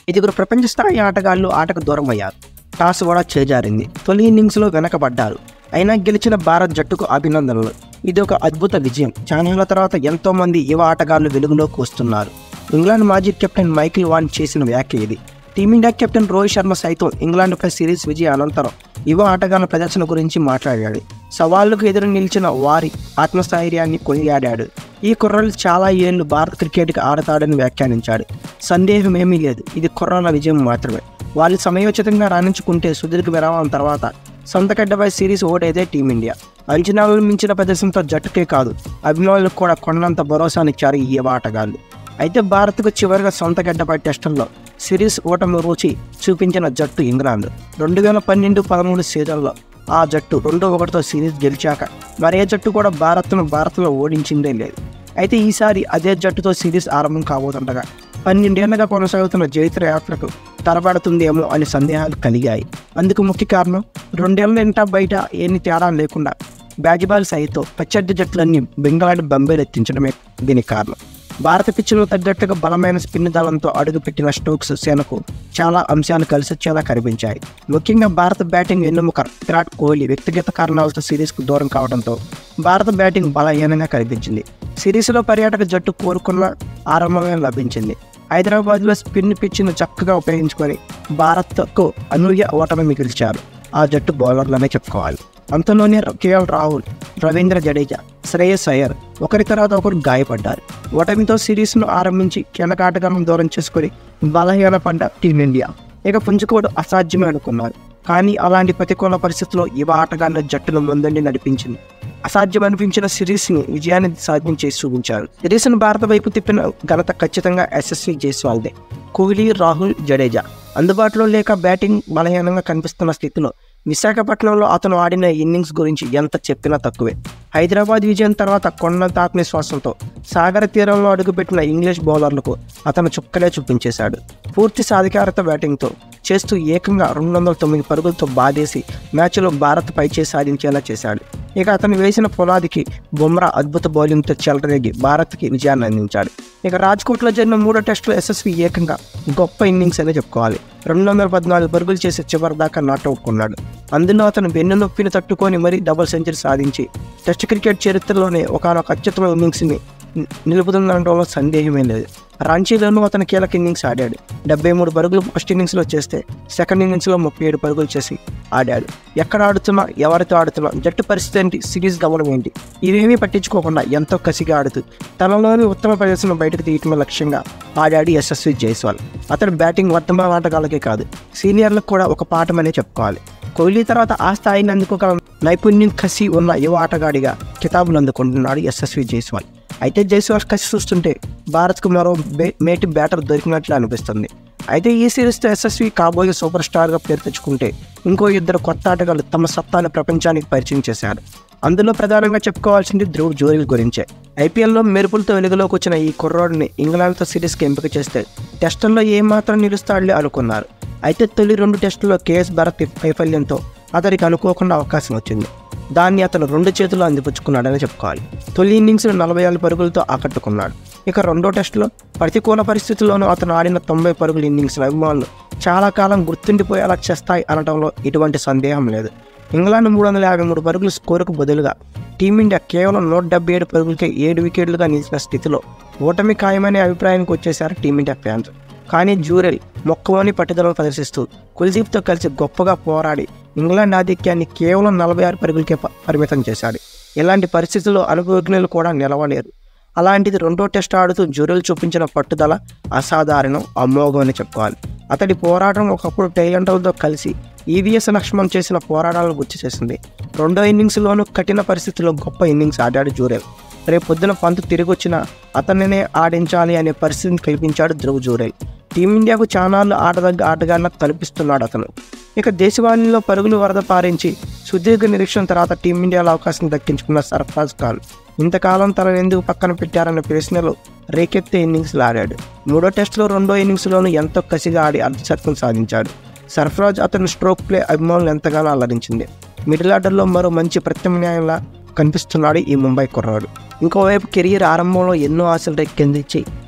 ఐదుగురు ప్రపంచ స్థాయి ఆటగాళ్లు ఆటకు దూరం అయ్యారు టాస్ కూడా చేజారింది తొలి ఇన్నింగ్స్లో వెనకబడ్డారు అయినా గెలిచిన భారత్ జట్టుకు అభినందనలు ఇది ఒక అద్భుత విజయం చానేళ్ల తర్వాత ఎంతో మంది యువ ఆటగాళ్లు వెలుగులోకి వస్తున్నారు ఇంగ్లాండ్ మాజీ కెప్టెన్ మైకిల్ వాన్ చేసిన వ్యాఖ్య ఇది టీమిండియా కెప్టెన్ రోహిత్ శర్మ సైతం ఇంగ్లాండ్పై సిరీస్ విజయ అనంతరం యువ ఆటగాళ్ల ప్రదర్శన గురించి మాట్లాడాడు సవాళ్లకు ఎదురు నిలిచిన వారి ఆత్మస్థైర్యాన్ని కొనియాడాడు ఈ కుర్రాళ్ళు చాలా ఏళ్లు భారత క్రికెట్కి ఆడతాడని వ్యాఖ్యానించాడు సందేహం ఏమీ లేదు ఇది కుర్రాల విజయం మాత్రమే వాళ్ళు సమయోచితంగా రాణించుకుంటే సుదీర్ఘ విరామం తర్వాత సొంతగడ్డపై సిరీస్ ఓడేదే టీమిండియా అంచనాలను మించిన ప్రదర్శనతో జట్టుకే కాదు అభిమానులకు కూడా కొన్నంత భరోసానిచ్చారు ఈ యువ ఆటగాళ్లు అయితే భారత్కు చివరిగా సొంత గడ్డపై టెస్టుల్లో సిరీస్ ఓటమి రుచి చూపించిన జట్టు ఇంగ్లాండ్ రెండు వేల పన్నెండు పదమూడు సీజన్లో ఆ జట్టు రెండు ఒకటితో సిరీస్ గెలిచాక మరే జట్టు కూడా భారత్ను భారత్లో ఓడించిందే లేదు అయితే ఈసారి అదే జట్టుతో సిరీస్ ఆరంభం కాబోతుండగా పన్నెండేళ్లుగా కొనసాగుతున్న జైత్ర యాత్రకు తరబడుతుందేమో అనే సందేహాలు కలిగాయి అందుకు ముఖ్య కారణం రెండేళ్ల ఇంట బయట ఏమి తేడా లేకుండా బ్యాజిబాల్ సైతో పచ్చడి జట్లన్నీ బెంగాళాడు బంబేలెత్తించడమే దీనికి కారణం భారత పిచ్చులో తగ్గట్టుగా బలమైన స్పిన్ దళంతో అడుగుపెట్టిన స్టోక్స్ సేనకు చాలా అంశాలు కలిసొచ్చేలా కనిపించాయి ముఖ్యంగా భారత బ్యాటింగ్ ఎన్నుముక విరాట్ కోహ్లీ వ్యక్తిగత కారణాలతో సిరీస్కు దూరం కావడంతో భారత బ్యాటింగ్ బలహీనంగా కనిపించింది సిరీస్లో పర్యాటక జట్టు కోరుకున్న ఆరంభమే లభించింది హైదరాబాద్లో స్పిన్ పిచ్ను చక్కగా ఉపయోగించుకొని భారత్కు అనూహ్య ఓటమి మిగిల్చారు ఆ జట్టు బౌలర్లనే చెప్పుకోవాలి అంతలోనే కేఎల్ రాహుల్ రవీంద్ర జడేజా శ్రేయస్ అయ్యర్ ఒకరి తర్వాత ఒకరు గాయపడ్డారు ఓటమితో సిరీస్ను ఆరంభించి కీలక ఆటగాళ్ళను దూరం చేసుకొని బలహీన పడ్డ టీమిండియా ఇక పుంజుకోవడం అసాధ్యమే అనుకున్నారు కానీ అలాంటి ప్రతికూల పరిస్థితుల్లో యువ ఆటగాళ్ల జట్టును ముందండి నడిపించింది అసాధ్యం అనిపించిన సిరీస్ని విజయాన్ని సాధించి చూపించారు సిరీస్ను భారత వైపు తిప్పిన ఘనత ఖచ్చితంగా ఎస్ఎస్వి జైస్వాల్దే కోహ్లీ రాహుల్ జడేజా అందుబాటులో లేక బ్యాటింగ్ బలహీనంగా కనిపిస్తున్న స్థితిలో విశాఖపట్నంలో అతను ఆడిన ఇన్నింగ్స్ గురించి ఎంత చెప్పినా తక్కువే హైదరాబాద్ విజయం తర్వాత కొండంత ఆత్మవిశ్వాసంతో సాగర తీరంలో అడుగుపెట్టిన ఇంగ్లీష్ బౌలర్లకు అతను చుక్కలే చూపించేశాడు పూర్తి సాధికారత బ్యాటింగ్తో చేస్తూ ఏకంగా రెండు వందల తొమ్మిది పరుగులతో బాధేసి మ్యాచ్లో భారత్ పైచే సాధించేలా చేశాడు ఇక అతను వేసిన పునాదికి బుమ్రా అద్భుత బౌలింగ్తో చెలరేగి భారత్కి విజయాన్ని అందించాడు ఇక రాజ్కోట్లో జరిగిన మూడో టెస్టులో యశస్వి ఏకంగా గొప్ప ఇన్నింగ్స్ అనే చెప్పుకోవాలి రెండు వందల పద్నాలుగు పరుగులు చేసి చివరి దాకా నాట్అవుట్ కొన్నాడు అందులో అతను వెన్ను నొప్పిని తట్టుకొని మరీ డబుల్ సెంచరీ సాధించి టెస్ట్ క్రికెట్ చరిత్రలోనే ఒకనొక అత్యుత్తమ ఇన్నింగ్స్ని ని- నిలుపుతుందనడంలో సందేహమే లేదు రాంచీలోనూ అతను కీలక ఇన్నింగ్స్ ఆడాడు డెబ్బై మూడు పరుగులు ఫస్ట్ ఇన్నింగ్స్లో చేస్తే సెకండ్ ఇన్నింగ్స్లో ముప్పై ఏడు పరుగులు చేసి ఆడాడు ఎక్కడ ఆడుతున్నా ఎవరితో ఆడుతున్నా జట్టు పరిస్థితి ఏంటి సిరీస్ గమనం ఏంటి ఇవేమీ పట్టించుకోకుండా ఎంతో కసిగా ఆడుతూ తనలోని ఉత్తమ ప్రదర్శన బయటకు తీయటమే లక్ష్యంగా ఆడాడు యశస్వి జైస్వాల్ అతడు బ్యాటింగ్ వర్తమాన ఆటగాళ్ళకే కాదు సీనియర్లకు కూడా ఒక పాఠమనే చెప్పుకోవాలి కోహ్లీ తర్వాత ఆ స్థాయిని అందుకోగల నైపుణ్యం కసి ఉన్న యువ ఆటగాడిగా కితాబులు అందుకుంటున్నాడు యశస్వి జైస్వాల్ అయితే జైస్వాల్ కసి చూస్తుంటే భారత్కు మరో బే- మేటి బ్యాటర్ దొరికినట్లు అనిపిస్తుంది అయితే ఈ సిరీస్తో యశస్వి కాబోయే సూపర్ స్టార్గా పేరు తెచ్చుకుంటే ఇంకో ఇద్దరు కొత్త ఆటగాళ్లు తమ సత్తాను ప్రపంచానికి పరిచయం చేశారు అందులో ప్రధానంగా చెప్పుకోవాల్సింది ధ్రువ్ జోరెల్ గురించే ఐపీఎల్లో మెరుపులతో వెలుగులోకి వచ్చిన ఈ కుర్రోడిని ఇంగ్లాండ్తో సిరీస్కి ఎంపిక చేస్తే టెస్టుల్లో ఏమాత్రం నిలుస్తాడులే అనుకున్నారు అయితే తొలి రెండు టెస్టుల్లో కేఎస్ భారత్ వైఫల్యంతో అతనికి అనుకోకుండా అవకాశం వచ్చింది దాన్ని అతను రెండు చేతుల్లో అందిపుచ్చుకున్నాడని చెప్పుకోవాలి తొలి ఇన్నింగ్స్లో నలభై ఆరు పరుగులతో ఆకట్టుకున్నాడు ఇక రెండో టెస్టులో ప్రతికూల పరిస్థితుల్లోనూ అతను ఆడిన తొంభై పరుగుల ఇన్నింగ్స్ అభిమానులు చాలా కాలం గుర్తుండిపోయేలా చేస్తాయి అనడంలో ఎటువంటి సందేహం లేదు ఇంగ్లాండ్ మూడు వందల యాభై మూడు పరుగుల స్కోరుకు బదులుగా టీమిండియా కేవలం నూట డెబ్బై ఏడు పరుగులకే ఏడు వికెట్లుగా నిలిచిన స్థితిలో ఓటమి ఖాయమనే అభిప్రాయానికి వచ్చేశారు టీమిండియా ఫ్యాన్స్ కానీ జూరెల్ మొక్కలోని పట్టుదలను ప్రదర్శిస్తూ కుల్దీప్తో కలిసి గొప్పగా పోరాడి ఇంగ్లాండ్ ఆధిక్యాన్ని కేవలం నలభై ఆరు పరుగులకే ప- పరిమితం చేశాడు ఇలాంటి పరిస్థితుల్లో అనుభవజ్ఞులు కూడా నిలవలేరు అలాంటిది రెండో టెస్ట్ ఆడుతూ జూరెల్ చూపించిన పట్టుదల అసాధారణం అమోఘం అని చెప్పుకోవాలి అతడి పోరాటం ఒకప్పుడు టైలంటలతో కలిసి ఈవీఎస్ లక్ష్మణ్ చేసిన పోరాటాలను గుర్తు చేసింది రెండో ఇన్నింగ్స్లోనూ కఠిన పరిస్థితుల్లో గొప్ప ఇన్నింగ్స్ ఆడాడు జూరెల్ రేపు పొద్దున పంతు తిరిగి వచ్చినా అతనినే ఆడించాలి అనే పరిస్థితిని కల్పించాడు ధ్రువ్ జూరెల్ టీమిండియాకు చానాళ్ళు ఆటదగ్గ ఆటగాళ్ళ కల్పిస్తున్నాడు అతను ఇక దేశవాళీలో పరుగులు వరద పారించి సుదీర్ఘ నిరీక్షణ తర్వాత టీమిండియాలో అవకాశం దక్కించుకున్న సర్ఫరాజ్ ఖాన్ ఇంతకాలం తనను ఎందుకు పక్కన పెట్టారన్న ప్రశ్నలు రేకెత్తే ఇన్నింగ్స్లు ఆడాడు మూడో టెస్టులో రెండో ఇన్నింగ్స్లోనూ ఎంతో కసిగా ఆడి అర్ధశతకం సాధించాడు సర్ఫరాజ్ అతని స్ట్రోక్ ప్లే అభిమానులు ఎంతగానో అలరించింది మిడిల్ ఆర్డర్లో మరో మంచి ప్రత్యామ్నాయంలా కనిపిస్తున్నాడు ఈ ముంబై కుర్రాడు ఇంకోవైపు కెరీర్ ఆరంభంలో ఎన్నో ఆశలు రేకెందించి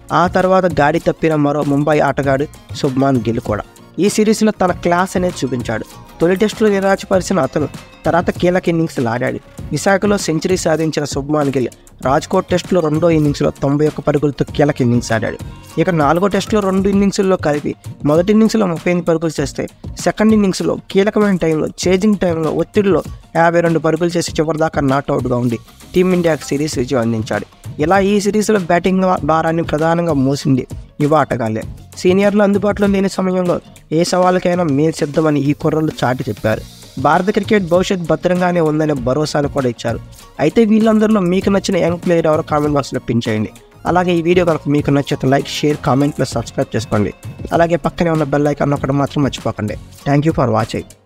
ఆ తర్వాత గాడి తప్పిన మరో ముంబై ఆటగాడు శుభ్మాన్ గిల్ కూడా ఈ సిరీస్లో తన క్లాస్ అనేది చూపించాడు తొలి టెస్టులో నిరాశపరిచిన అతను తర్వాత కీలక ఇన్నింగ్స్లు ఆడాడు విశాఖలో సెంచరీ సాధించిన శుభ్మాన్ గిల్ రాజ్కోట్ టెస్టులో రెండో ఇన్నింగ్స్లో తొంభై ఒక్క పరుగులతో కీలక ఇన్నింగ్స్ ఆడాడు ఇక నాలుగో టెస్టులో రెండు ఇన్నింగ్స్లో కలిపి మొదటి ఇన్నింగ్స్లో ముప్పై ఎనిమిది పరుగులు చేస్తే సెకండ్ ఇన్నింగ్స్లో కీలకమైన టైంలో చేజింగ్ టైంలో ఒత్తిడిలో యాభై రెండు పరుగులు చేసి చివరిదాకా నాట్అవుట్గా ఉండి టీమిండియాకు సిరీస్ విజయం అందించాడు ఇలా ఈ సిరీస్లో బ్యాటింగ్ భారాన్ని ప్రధానంగా మోసింది యువ ఆటగాళ్లే సీనియర్లు అందుబాటులో లేని సమయంలో ఏ సవాలుకైనా మేము సిద్ధమని ఈ కుర్రలు చాటి చెప్పారు భారత క్రికెట్ భవిష్యత్ భద్రంగానే ఉందనే భరోసాను కూడా ఇచ్చారు అయితే వీళ్ళందరిలో మీకు నచ్చిన యంగ్ ప్లేయర్ ఎవరో కామెంట్ బాక్స్లో పిన్ చేయండి అలాగే ఈ వీడియో కనుక మీకు నచ్చితే like share comment plus subscribe చేసుకోండి అలాగే పక్కనే ఉన్న బెల్ ఐకాన్ ఒకటి మాత్రం మర్చిపోకండి థ్యాంక్ యూ ఫర్ వాచింగ్